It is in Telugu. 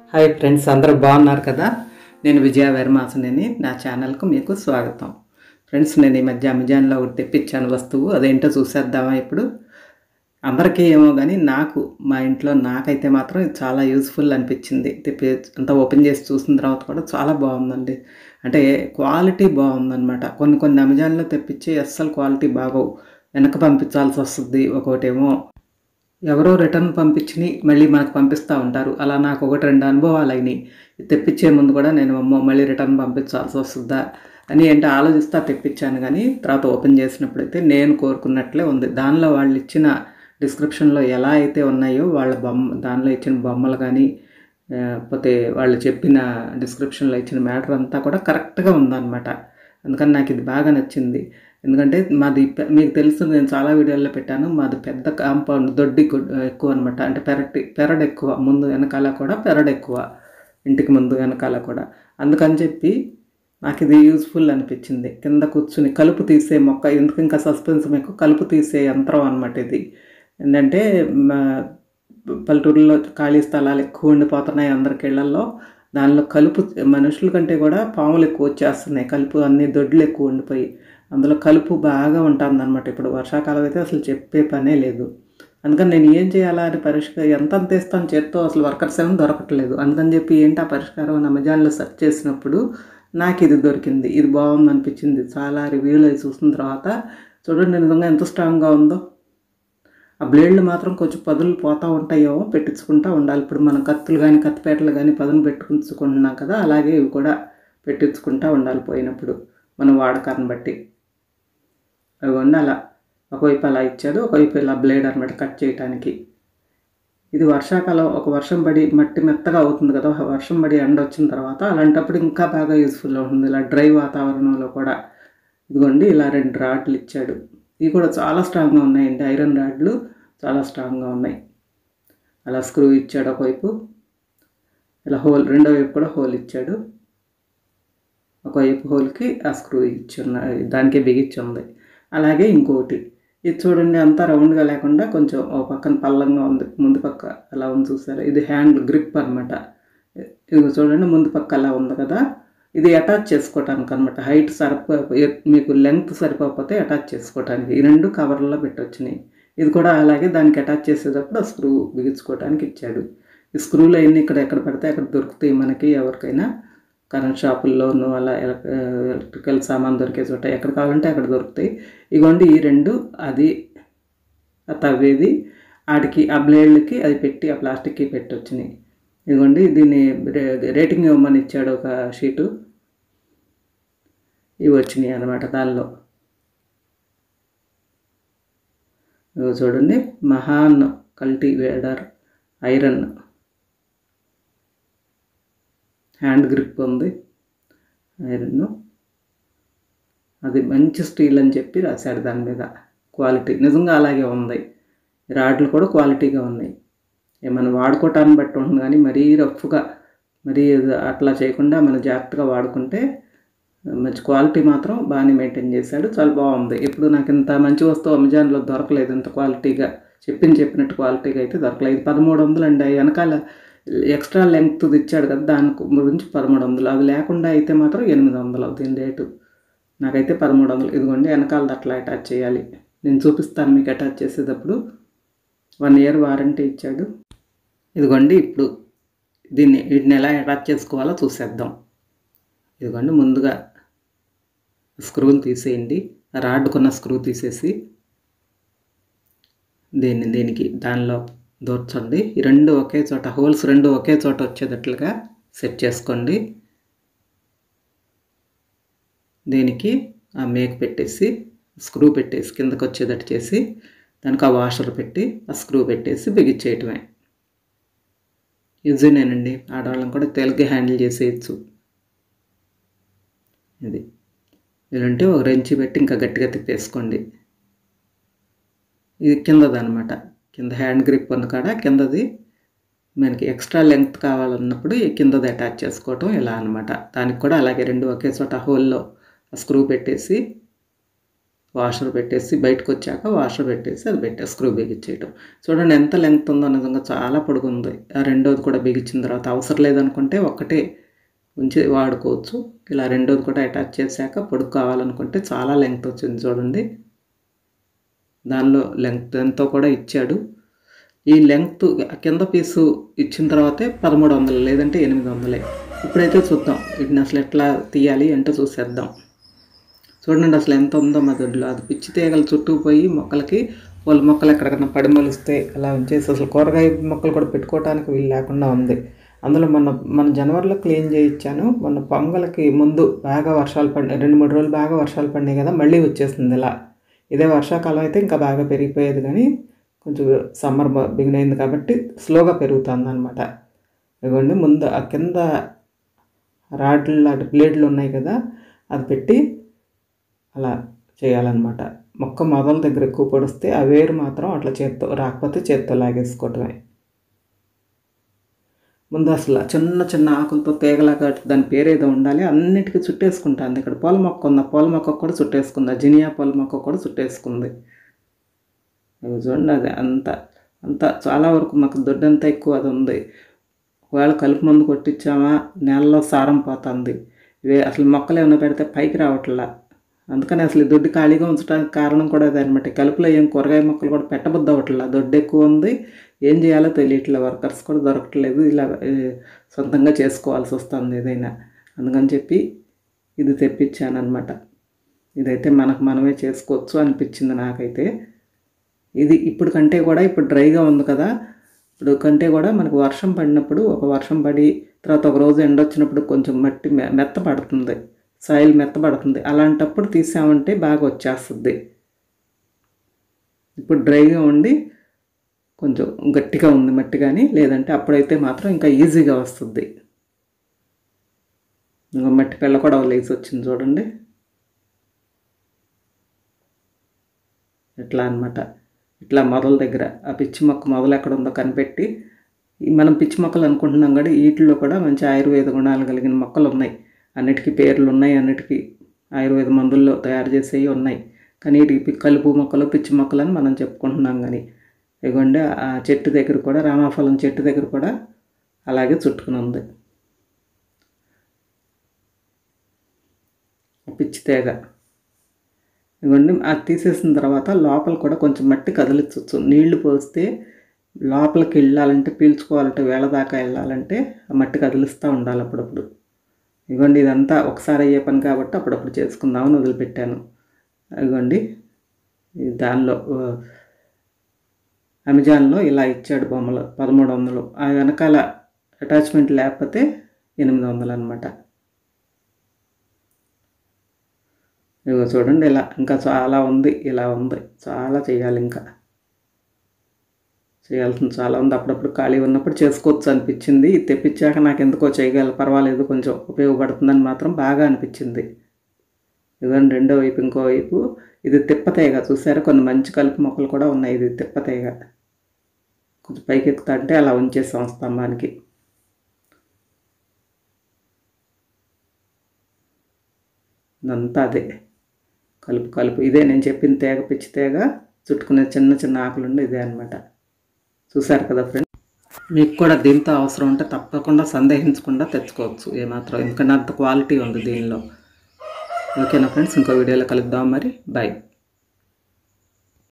హాయ్ ఫ్రెండ్స్ అందరూ బాగున్నారు కదా నేను విజయ వెర్మాసనేని నా ఛానల్కు మీకు స్వాగతం ఫ్రెండ్స్ నేను ఈ మధ్య అమెజాన్లో ఒకటి తెప్పించాను వస్తువు అదేంటో చూసేద్దామా ఇప్పుడు అందరికీ ఏమో కానీ నాకు మా ఇంట్లో నాకైతే మాత్రం ఇది చాలా యూస్ఫుల్ అనిపించింది తెప్పి అంతా ఓపెన్ చేసి చూసిన తర్వాత కూడా చాలా బాగుందండి అంటే క్వాలిటీ బాగుందన్నమాట కొన్ని కొన్ని అమెజాన్లో తెప్పించి అస్సలు క్వాలిటీ బాగోవు వెనక పంపించాల్సి వస్తుంది ఒకటేమో ఎవరో రిటర్న్ పంపించి మళ్ళీ మనకు పంపిస్తూ ఉంటారు అలా నాకు ఒకటి రెండు అనుభవాలు అయినాయి తెప్పించే ముందు కూడా నేను అమ్మో మళ్ళీ రిటర్న్ పంపించాల్సి వస్తుందా అని ఏంటో ఆలోచిస్తా తెప్పించాను కానీ తర్వాత ఓపెన్ చేసినప్పుడైతే నేను కోరుకున్నట్లే ఉంది దానిలో వాళ్ళు ఇచ్చిన డిస్క్రిప్షన్లో ఎలా అయితే ఉన్నాయో వాళ్ళ బొమ్మ దానిలో ఇచ్చిన బొమ్మలు కానీ పోతే వాళ్ళు చెప్పిన డిస్క్రిప్షన్లో ఇచ్చిన మ్యాటర్ అంతా కూడా కరెక్ట్గా ఉందన్నమాట అందుకని నాకు ఇది బాగా నచ్చింది ఎందుకంటే మాది పె- మీకు తెలుసు నేను చాలా వీడియోల్లో పెట్టాను మాది పెద్ద కాంపౌండ్ దొడ్డి కు- ఎక్కువ అనమాట అంటే పెరటి పెరడు ఎక్కువ ముందు వెనకాల కూడా పెరడు ఎక్కువ ఇంటికి ముందు వెనకాల కూడా అందుకని చెప్పి నాకు ఇది యూస్ఫుల్ అనిపించింది కింద కూర్చుని కలుపు తీసే మొక్క ఎందుకు ఇంకా సస్పెన్స్ మీకు కలుపు తీసే యంత్రం అనమాట ఇది ఏంటంటే మా పల్లెటూరులో ఖాళీ స్థలాలు ఎక్కువ ఉండిపోతున్నాయి అందరికి ఇళ్లలో దానిలో కలుపు మనుషుల కంటే కూడా పాములు ఎక్కువ వచ్చేస్తున్నాయి కలుపు అన్ని దొడ్లు ఎక్కువ ఉండిపోయి అందులో కలుపు బాగా ఉంటుంది అనమాట ఇప్పుడు వర్షాకాలం అయితే అసలు చెప్పే పనే లేదు అందుకని నేను ఏం చేయాలా అని పరిష్కారం ఎంత అంత ఇస్తాను చేత్తో అసలు వర్కర్స్ ఏమో దొరకట్లేదు అందుకని చెప్పి ఏంటి ఆ పరిష్కారం అని అమెజాన్లో సెర్చ్ చేసినప్పుడు నాకు ఇది దొరికింది ఇది బాగుంది అనిపించింది చాలా రివ్యూలు అవి చూసిన తర్వాత చూడండి నిజంగా ఎంత స్ట్రాంగ్గా ఉందో ఆ బ్లేడ్లు మాత్రం కొంచెం పదులు పోతూ ఉంటాయేమో పెట్టించుకుంటూ ఉండాలి ఇప్పుడు మనం కత్తులు కానీ కత్తిపేటలు కానీ పదును పెట్టుకుంటున్నాం కదా అలాగే ఇవి కూడా పెట్టించుకుంటూ ఉండాలి పోయినప్పుడు మన వాడకాన్ని బట్టి అవి అలా ఒకవైపు అలా ఇచ్చాడు ఒకవైపు ఇలా బ్లేడ్ అనమాట కట్ చేయడానికి ఇది వర్షాకాలం ఒక వర్షం పడి మట్టి మెత్తగా అవుతుంది కదా ఒక వర్షం పడి ఎండ వచ్చిన తర్వాత అలాంటప్పుడు ఇంకా బాగా యూస్ఫుల్ ఉంటుంది ఇలా డ్రై వాతావరణంలో కూడా ఇదిగోండి ఇలా రెండు రాడ్లు ఇచ్చాడు ఇవి కూడా చాలా స్ట్రాంగ్గా ఉన్నాయండి ఐరన్ రాడ్లు చాలా స్ట్రాంగ్గా ఉన్నాయి అలా స్క్రూ ఇచ్చాడు ఒకవైపు ఇలా హోల్ రెండో వైపు కూడా హోల్ ఇచ్చాడు ఒకవైపు హోల్కి ఆ స్క్రూ ఇచ్చి ఉన్న దానికి బిగించి ఉంది అలాగే ఇంకోటి ఇది చూడండి అంతా రౌండ్గా లేకుండా కొంచెం ఒక పక్కన పల్లంగా ఉంది ముందు పక్క అలా ఉంది చూసారా ఇది హ్యాండ్ గ్రిప్ అనమాట ఇది చూడండి ముందు పక్క అలా ఉంది కదా ఇది అటాచ్ చేసుకోవటానికి అనమాట హైట్ సరిపో మీకు లెంగ్త్ సరిపోకపోతే అటాచ్ చేసుకోవటానికి ఈ రెండు కవర్లలో పెట్టొచ్చినాయి ఇది కూడా అలాగే దానికి అటాచ్ చేసేటప్పుడు ఆ స్క్రూ బిగించుకోవడానికి ఇచ్చాడు ఈ స్క్రూలు అన్నీ ఇక్కడ ఎక్కడ పడితే అక్కడ దొరుకుతాయి మనకి ఎవరికైనా కరెంట్ షాపుల్లోనూ అలా ఎలక్- ఎలక్ట్రికల్ సామాన్ దొరికే చోట ఎక్కడ కావాలంటే అక్కడ దొరుకుతాయి ఇగోండి ఈ రెండు అది ఆ తవ్వేది వాటికి ఆ బ్లేడ్లకి అది పెట్టి ఆ ప్లాస్టిక్కి పెట్టి వచ్చినాయి ఇదిగోండి దీన్ని రే- రేటింగ్ ఇవ్వమని ఇచ్చాడు ఒక షీటు ఇవి వచ్చినాయి అనమాట దానిలో ఇదిగో చూడండి Mahan cultivator iron hand grip ఉంది ఐరన్ అది మంచి స్టీల్ అని చెప్పి రాశాడు దాని మీద క్వాలిటీ నిజంగా అలాగే ఉంది రాడ్లు కూడా క్వాలిటీగా ఉన్నాయి ఏ మనం వాడుకోవటాన్ని బట్టి ఉంటుంది కానీ మరీ రఫ్గా మరీ అట్లా చేయకుండా మనం జాగ్రత్తగా వాడుకుంటే మంచి క్వాలిటీ మాత్రం బాగానే మెయింటైన్ చేశాడు చాలా బాగుంది ఇప్పుడు నాకు ఇంత మంచి వస్తువు అమెజాన్లో దొరకలేదు ఇంత క్వాలిటీగా చెప్పింది చెప్పినట్టు క్వాలిటీగా అయితే దొరకలేదు ఇది పదమూడు వందలు అండి అవి వెనకాల ఎక్స్ట్రా లెంగ్త్ ఇచ్చాడు కదా దాని గురించి పదమూడు వందలు అవి లేకుండా అయితే మాత్రం ఎనిమిది వందలు అవుతుంది రేటు నాకైతే పదమూడు వందలు ఇదిగోండి వెనకాలది అట్లా అటాచ్ చేయాలి నేను చూపిస్తాను మీకు అటాచ్ చేసేటప్పుడు వన్ ఇయర్ వారంటీ ఇచ్చాడు ఇదిగోండి ఇప్పుడు దీన్ని వీటిని ఎలా అటాచ్ చేసుకోవాలో చూసేద్దాం ఇదిగోండి ముందుగా స్క్రూలు తీసేయండి ఆ రాడ్డుకున్న స్క్రూ తీసేసి దీన్ని దీనికి దానిలో దూర్చండి ఈ రెండు ఒకే చోట హోల్స్ రెండు ఒకే చోట వచ్చేటట్లుగా సెట్ చేసుకోండి దీనికి ఆ మేక్ పెట్టేసి స్క్రూ పెట్టేసి కిందకు వచ్చేటట్టు చేసి దానికి ఆ వాషర్ పెట్టి ఆ స్క్రూ పెట్టేసి బిగించేయటమే ఈజీనేనండి ఆడవాళ్ళని కూడా తేలిగ్గా హ్యాండిల్ చేసేయచ్చు ఇది లేదంటే ఒక రెంచి పెట్టి ఇంకా గట్టిగా తిప్పేసుకోండి ఇది కిందదనమాట కింద హ్యాండ్ గ్రిప్ ఉన్న కాడ కిందది మనకి ఎక్స్ట్రా లెంగ్త్ కావాలన్నప్పుడు ఈ కిందది అటాచ్ చేసుకోవటం ఇలా అనమాట దానికి కూడా అలాగే రెండు ఒకే చోట హోల్లో స్క్రూ పెట్టేసి వాషర్ పెట్టేసి బయటకు వచ్చాక వాషర్ పెట్టేసి అది పెట్టేసి స్క్రూ బిగించేయటం చూడండి ఎంత లెంగ్త్ ఉందో నిజంగా చాలా పొడుగుంది ఆ రెండోది కూడా బిగించిన తర్వాత అవసరం లేదనుకుంటే ఒక్కటే ఉంచి వాడుకోవచ్చు ఇలా రెండోది కూడా అటాచ్ చేశాక పొడుగు కావాలనుకుంటే చాలా లెంగ్త్ వచ్చింది చూడండి దానిలో లెంగ్త్ ఎంతో కూడా ఇచ్చాడు ఈ లెంగ్త్ కింద పీసు ఇచ్చిన తర్వాతే పదమూడు వందలు లేదంటే ఎనిమిది వందలే ఇప్పుడైతే చూద్దాం వీటిని అసలు ఎట్లా తీయాలి అంటే చూసేద్దాం చూడండి అసలు ఎంత ఉందో మా దొడ్లో అది పిచ్చి తీగలు చుట్టుకుపోయి మొక్కలకి పూల మొక్కలు ఎక్కడికన్నా పడి మొలిస్తే అలా ఉంచేసి అసలు కూరగాయ మొక్కలు కూడా పెట్టుకోవడానికి వీలు లేకుండా ఉంది అందులో మొన్న మన జనవరిలో క్లీన్ చేయించాను మొన్న పొంగల్కి ముందు బాగా వర్షాలు పడి రెండు మూడు రోజులు బాగా వర్షాలు పడినాయి కదా మళ్ళీ వచ్చేసింది ఇలా ఇదే వర్షాకాలం అయితే ఇంకా బాగా పెరిగిపోయేది కానీ కొంచెం సమ్మర్ బిగిన్ అయింది కాబట్టి స్లోగా పెరుగుతుంది అనమాట ఇదిగోండి ముందు ఆ కింద రాడ్లు లాంటి బ్లేడ్లు ఉన్నాయి కదా అది పెట్టి అలా చేయాలన్నమాట మొక్క మొదల దగ్గర ఎక్కువ పొడిస్తే ఆ వేరు మాత్రం అట్లా చేత్తో రాకపోతే చేత్తో లాగేసుకోవటమే ముందు అసలు చిన్న చిన్న ఆకులతో తీగలాగా దాని పేరు ఏదో ఉండాలి అన్నిటికీ చుట్టేసుకుంటాను ఇక్కడ పూల మొక్క ఉంది పూల మొక్క కూడా చుట్టేసుకుంది జినియా పూల మొక్క కూడా చుట్టేసుకుంది అవి చూడండి అది అంత అంత చాలా వరకు మాకు దొడ్డంతా ఎక్కువ అది ఉంది ఒకవేళ కలుపు మందు కొట్టించామా నేలలో సారం పోతుంది ఇవే అసలు మొక్కలు ఏమైనా పెడితే పైకి రావట్లా అందుకని అసలు ఈ దొడ్డి ఖాళీగా ఉంచడానికి కారణం కూడా అదే అనమాట కలుపులో ఏం కూరగాయ మొక్కలు కూడా పెట్టబుద్ది అవ్వట్లా దొడ్డు ఎక్కువ ఉంది ఏం చేయాలో తెలియట్లే వర్కర్స్ కూడా దొరకట్లేదు ఇలా ఏ, సొంతంగా చేసుకోవాల్సి వస్తుంది ఏదైనా అందుకని చెప్పి ఇది తెప్పించాను అనమాట ఇదైతే మనకు మనమే చేసుకోవచ్చు అనిపించింది నాకైతే ఇది ఇప్పుడు కంటే కూడా ఇప్పుడు డ్రైగా ఉంది కదా ఇప్పుడు కంటే కూడా మనకు వర్షం పడినప్పుడు ఒక వర్షం పడి తర్వాత ఒక రోజు ఎండ వచ్చినప్పుడు కొంచెం మట్టి మె- మెత్త పడుతుంది సాయిల్ మెత్తబడుతుంది అలాంటప్పుడు తీసామంటే బాగా వచ్చేస్తుంది ఇప్పుడు డ్రైగా ఉండి కొంచెం గట్టిగా ఉంది మట్టి కానీ లేదంటే అప్పుడైతే మాత్రం ఇంకా ఈజీగా వస్తుంది ఇంకా మట్టి పిల్ల కూడా లేచి వచ్చింది చూడండి ఇట్లా అన్నమాట ఇట్లా మొదల దగ్గర ఆ పిచ్చి మొక్క మొదలు ఎక్కడ ఉందో కనిపెట్టి ఈ మనం పిచ్చి మొక్కలు అనుకుంటున్నాం కూడా వీటిలో కూడా మంచి ఆయుర్వేద గుణాలు కలిగిన మొక్కలు ఉన్నాయి అన్నిటికీ పేర్లు ఉన్నాయి అన్నిటికీ ఆయుర్వేద మందుల్లో తయారు చేసేవి ఉన్నాయి కానీ వీటికి పి- కలుపు మొక్కలు పిచ్చి మొక్కలు అని మనం చెప్పుకుంటున్నాం కానీ ఇదిగోండి ఆ చెట్టు దగ్గర కూడా రామాఫలం చెట్టు దగ్గర కూడా అలాగే చుట్టుకుని ఉంది ఆ పిచ్చి తేగ ఇవ్వండి అది తీసేసిన తర్వాత లోపల కూడా కొంచెం మట్టి కదిలించవచ్చు నీళ్లు పోస్తే లోపలికి వెళ్ళాలంటే పీల్చుకోవాలంటే వేళ దాకా వెళ్ళాలంటే ఆ మట్టి కదిలిస్తూ ఉండాలి అప్పుడప్పుడు ఇదిగోండి ఇదంతా ఒకసారి అయ్యే పని కాబట్టి అప్పుడప్పుడు చేసుకుందామని వదిలిపెట్టాను ఇదిగోండి ఇది దానిలో ఆ, అమెజాన్లో ఇలా ఇచ్చాడు బొమ్మలు పదమూడు వందలు ఆ వెనకాల అటాచ్మెంట్ లేకపోతే ఎనిమిది వందలు అనమాట ఇదిగో చూడండి ఇలా ఇంకా చాలా ఉంది ఇలా ఉంది చాలా చేయాలి ఇంకా చేయాల్సింది చాలా ఉంది అప్పుడప్పుడు ఖాళీ ఉన్నప్పుడు చేసుకోవచ్చు అనిపించింది ఇది తెప్పించాక నాకు ఎందుకో చేయగల పర్వాలేదు కొంచెం ఉపయోగపడుతుందని మాత్రం బాగా అనిపించింది ఇదిగోండి రెండో వైపు ఇంకో వైపు ఇది తిప్పతీగ చూసారా కొన్ని మంచి కలుపు మొక్కలు కూడా ఉన్నాయి ఇది తిప్పతీగ కొంచెం పైకి ఎక్కుతా అంటే అలా ఉంచేసాం స్తంభానికి ఇదంతా అదే కలుపు కలుపు ఇదే నేను చెప్పిన తేగ పిచ్చి తేగ చుట్టుకునే చిన్న చిన్న ఆకులుండి ఇదే అనమాట చూసారు కదా ఫ్రెండ్ మీకు కూడా దీంతో అవసరం ఉంటే తప్పకుండా సందేహించకుండా తెచ్చుకోవచ్చు ఏమాత్రం ఎందుకంటే అంత క్వాలిటీ ఉంది దీనిలో ఓకేనా ఫ్రెండ్స్ ఇంకో వీడియోలో కలుద్దాం మరి బాయ్